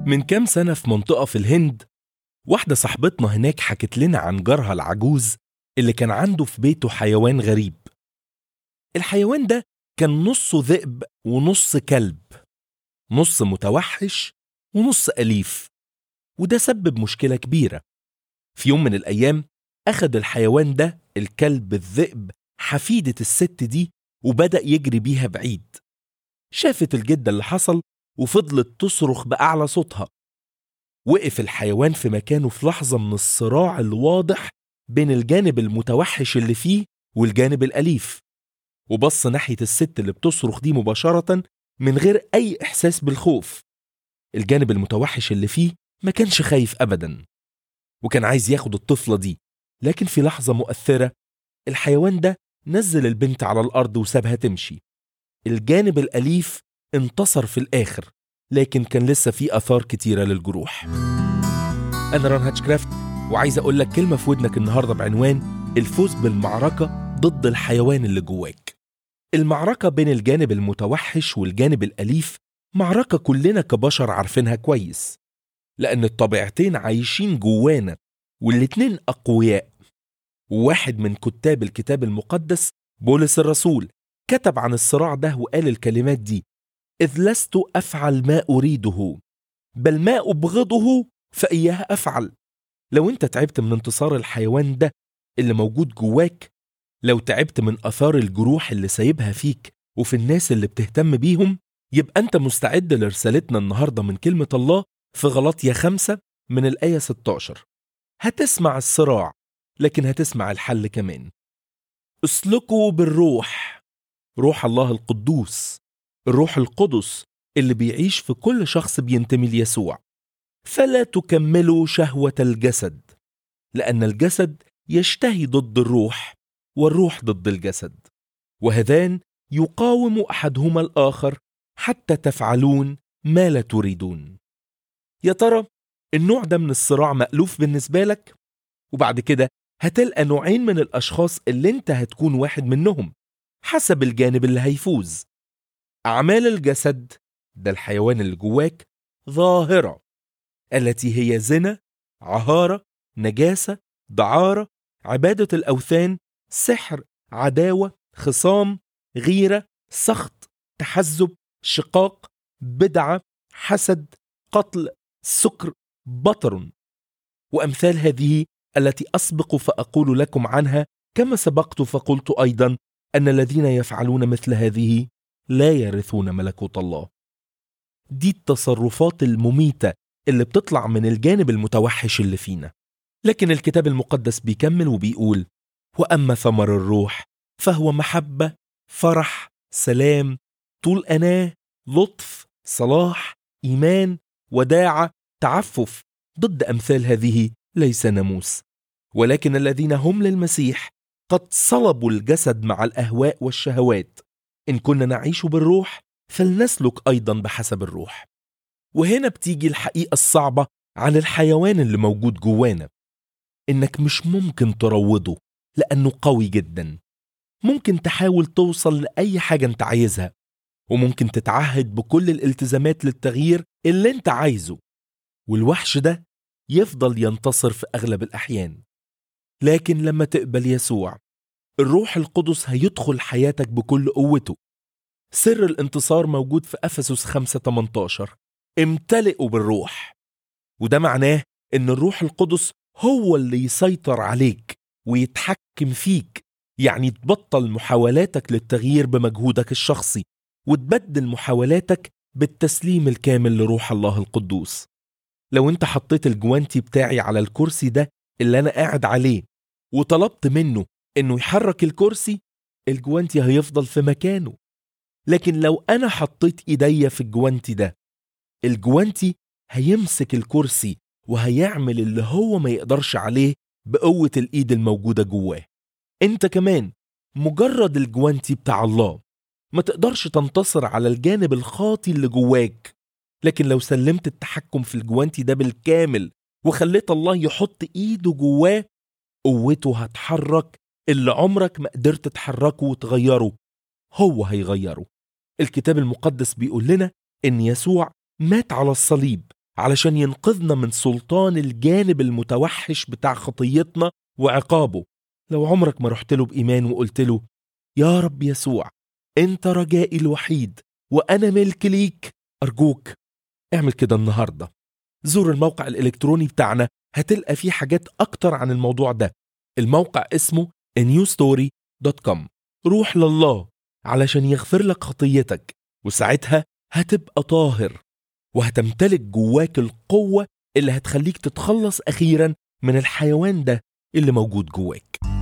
من كام سنة في منطقة في الهند واحدة صاحبتنا هناك حكت لنا عن جارها العجوز اللي كان عنده في بيته حيوان غريب الحيوان ده كان نصه ذئب ونص كلب نص متوحش ونص أليف وده سبب مشكلة كبيرة في يوم من الأيام أخد الحيوان ده الكلب الذئب حفيدة الست دي وبدأ يجري بيها بعيد شافت الجدة اللي حصل وفضلت تصرخ بأعلى صوتها وقف الحيوان في مكانه في لحظة من الصراع الواضح بين الجانب المتوحش اللي فيه والجانب الأليف وبص ناحية الست اللي بتصرخ دي مباشرة من غير أي إحساس بالخوف الجانب المتوحش اللي فيه ما كانش خايف أبدا وكان عايز ياخد الطفلة دي لكن في لحظة مؤثرة الحيوان ده نزل البنت على الأرض وسابها تمشي الجانب الأليف انتصر في الآخر لكن كان لسه في آثار كتيرة للجروح أنا ران هاتشكرافت وعايز أقول لك كلمة في ودنك النهاردة بعنوان الفوز بالمعركة ضد الحيوان اللي جواك المعركة بين الجانب المتوحش والجانب الأليف معركة كلنا كبشر عارفينها كويس لأن الطبيعتين عايشين جوانا والاتنين أقوياء وواحد من كتاب الكتاب المقدس بولس الرسول كتب عن الصراع ده وقال الكلمات دي إذ لست أفعل ما أريده بل ما أبغضه فإياه أفعل لو أنت تعبت من انتصار الحيوان ده اللي موجود جواك لو تعبت من أثار الجروح اللي سايبها فيك وفي الناس اللي بتهتم بيهم يبقى أنت مستعد لرسالتنا النهاردة من كلمة الله في غلطية خمسة من الآية 16 هتسمع الصراع لكن هتسمع الحل كمان اسلكوا بالروح روح الله القدوس الروح القدس اللي بيعيش في كل شخص بينتمي ليسوع فلا تكملوا شهوة الجسد لأن الجسد يشتهي ضد الروح والروح ضد الجسد وهذان يقاوم أحدهما الآخر حتى تفعلون ما لا تريدون يا ترى النوع ده من الصراع مألوف بالنسبة لك وبعد كده هتلقى نوعين من الأشخاص اللي انت هتكون واحد منهم حسب الجانب اللي هيفوز أعمال الجسد ده الحيوان اللي جواك ظاهرة التي هي زنا عهارة نجاسة دعارة عبادة الأوثان سحر عداوة خصام غيرة سخط تحزب شقاق بدعة حسد قتل سكر بطر وأمثال هذه التي أسبق فأقول لكم عنها كما سبقت فقلت أيضا أن الذين يفعلون مثل هذه لا يرثون ملكوت الله دي التصرفات المميتة اللي بتطلع من الجانب المتوحش اللي فينا لكن الكتاب المقدس بيكمل وبيقول وأما ثمر الروح فهو محبة فرح سلام طول أناة لطف صلاح إيمان وداعة تعفف ضد أمثال هذه ليس ناموس ولكن الذين هم للمسيح قد صلبوا الجسد مع الأهواء والشهوات إن كنا نعيش بالروح فلنسلك أيضا بحسب الروح وهنا بتيجي الحقيقة الصعبة عن الحيوان اللي موجود جوانا إنك مش ممكن تروضه لأنه قوي جدا ممكن تحاول توصل لأي حاجة أنت عايزها وممكن تتعهد بكل الالتزامات للتغيير اللي أنت عايزه والوحش ده يفضل ينتصر في أغلب الأحيان لكن لما تقبل يسوع الروح القدس هيدخل حياتك بكل قوته سر الانتصار موجود في أفسس 5 18 امتلئوا بالروح وده معناه ان الروح القدس هو اللي يسيطر عليك ويتحكم فيك يعني تبطل محاولاتك للتغيير بمجهودك الشخصي وتبدل محاولاتك بالتسليم الكامل لروح الله القدوس لو انت حطيت الجوانتي بتاعي على الكرسي ده اللي انا قاعد عليه وطلبت منه انه يحرك الكرسي الجوانتي هيفضل في مكانه لكن لو انا حطيت ايديا في الجوانتي ده الجوانتي هيمسك الكرسي وهيعمل اللي هو ما يقدرش عليه بقوة الإيد الموجودة جواه أنت كمان مجرد الجوانتي بتاع الله ما تقدرش تنتصر على الجانب الخاطي اللي جواك لكن لو سلمت التحكم في الجوانتي ده بالكامل وخليت الله يحط إيده جواه قوته هتحرك اللي عمرك ما قدرت تحركه وتغيره هو هيغيره الكتاب المقدس بيقول لنا إن يسوع مات على الصليب علشان ينقذنا من سلطان الجانب المتوحش بتاع خطيتنا وعقابه لو عمرك ما رحت له بإيمان وقلت له يا رب يسوع أنت رجائي الوحيد وأنا ملك ليك أرجوك اعمل كده النهاردة زور الموقع الإلكتروني بتاعنا هتلقى فيه حاجات أكتر عن الموضوع ده الموقع اسمه newstory.com روح لله علشان يغفر لك خطيتك وساعتها هتبقى طاهر وهتمتلك جواك القوة اللي هتخليك تتخلص أخيرا من الحيوان ده اللي موجود جواك